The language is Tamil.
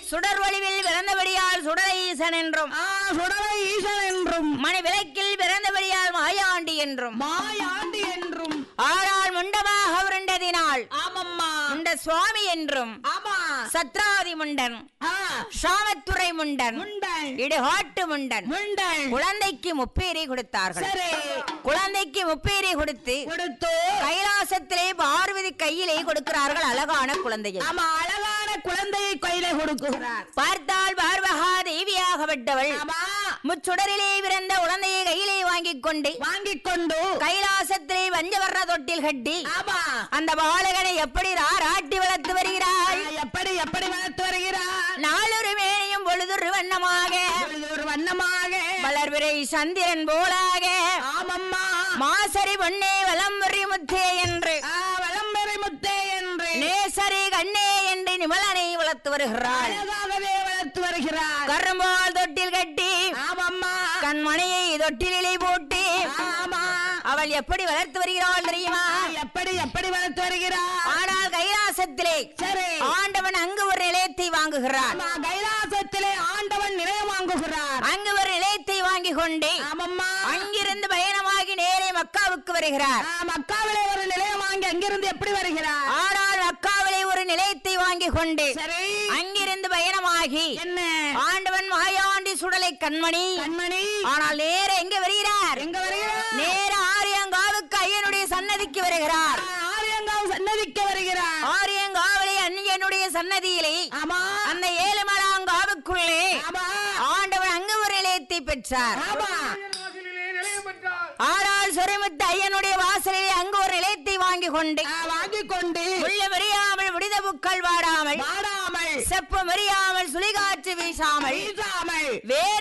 சுடர் வடிவில் பிறந்தபடியால் சுடலை ஈசன் என்றும் ஆ சுடலை ஈசன் என்றும் மணி விளக்கில் பிறந்தபடியால் மாயாண்டி என்றும் மாயாண்டி என்றும் ஆறால் முண்டமாக உருண்டதினால் ஆமம்மா முண்ட சுவாமி என்றும் ஆமா சத்ராதி முண்டன் ஆ சாமத்துறை முண்டன் முண்டை இடுகாட்டு முண்டன் முண்டை குழந்தைக்கு முப்பேரி கொடுத்தார்கள் சரி குழந்தைக்கு முப்பேரி கொடுத்து கொடுத்து கைலாசத்திலே பார்வதி கையிலே கொடுக்கிறார்கள் அழகான குழந்தையை ஆமா அழகான குழந்தையை கையில கொடுக்குகிறார் பார்த்தால் பார்வகா தேவியாகப்பட்டவள் ஆமா முச்சுடரிலே பிறந்த குழந்தையை கையிலே வாங்கிக் கொண்டு வாங்கிக் கொண்டு கைலாசத்திலே வஞ்சவர்ற தொட்டில் கட்டி ஆமா அந்த பாலகனை எப்படி ராராட்டி வளர்த்து வருகிறாள் ஆ, எப்படி எப்படி வளர்த்து வருகிறார் நாளொரு மேனியும் பொழுதொரு வண்ணமாக இப்பொழுது ஒரு வண்ணமாக வளர்விரை சந்திரன் போலாக ஆமம்மா மாசரி பொன்னே வலம்புரி முத்தே என்று ஆ, வலம்பெறை முத்தே என்று நேசரி கண்ணே என்று நிமலனை வளர்த்து வருகிறாள் அழகாகவே வளர்த்து வருகிறார் கரும்பால் தொட்டில் கட்டி ஆமம்மா கண்மணியை தொட்டிலே போட்டு ஆமா அவள் எப்படி வளர்த்து வருகிறாள் தெரியுமா ஆ, எப்படி எப்படி வளர்த்து வருகிறார் ஆனால் கைலாசத்திலே சரி ஆண்டவன் அங்கு ஒரு நிலையத்தை வாங்குகிறான் ஆமா கைலாசத்திலே ஆண்டவன் நிலையம் வாங்குகிறார் அங்கு ஒரு நிலையத்தை வாங்கி கொண்டு ஆமம்மா அங்கிருந்து பயணமாகி நேரே மக்காவுக்கு வருகிறார் ஆ, மக்காவிலே ஒரு நிலையம் வாங்கி அங்கிருந்து எப்படி வருகிறார் ஆனால் மக்காவிலே ஒரு நிலையத்தை வாங்கி கொண்டு சரி அங்கிருந்து பயணமாகி என்ன ஆண்டவன் மாயாண்டி சுடலை கண்மணி கண்மணி ஆனால் நேர எங்க வருகிறார் எங்க வருகிறார் நேர ஆரியங்காவுக்கு ஐயனுடைய சன்னதிக்கு வருகிறார் ஆ, ஆரியங்காவு சன்னதிக்கு வருகிறார் ஆரியங்காவிலே அன்னியனுடைய சன்னதியிலே ஆமா அந்த ஏழுமலாங்காவுக்குள்ளே ஆமா ஆண்டவன் அங்கு ஒரு நிலையத்தை பெற்றார் ஆமா ஆனால் சொரிமுத்து ஐயனுடைய வாசலிலே அங்கு ஒரு நிலையத்தை வாங்கி கொண்டு ஆ, வாங்கிக் கொண்டு முள்ள மறியாமல் முடித புக்கள் வாடாமல் வாடாமல் செப்ப மறியாமல் சுழிகாற்று வீசாமல் வீசாமல் வேறு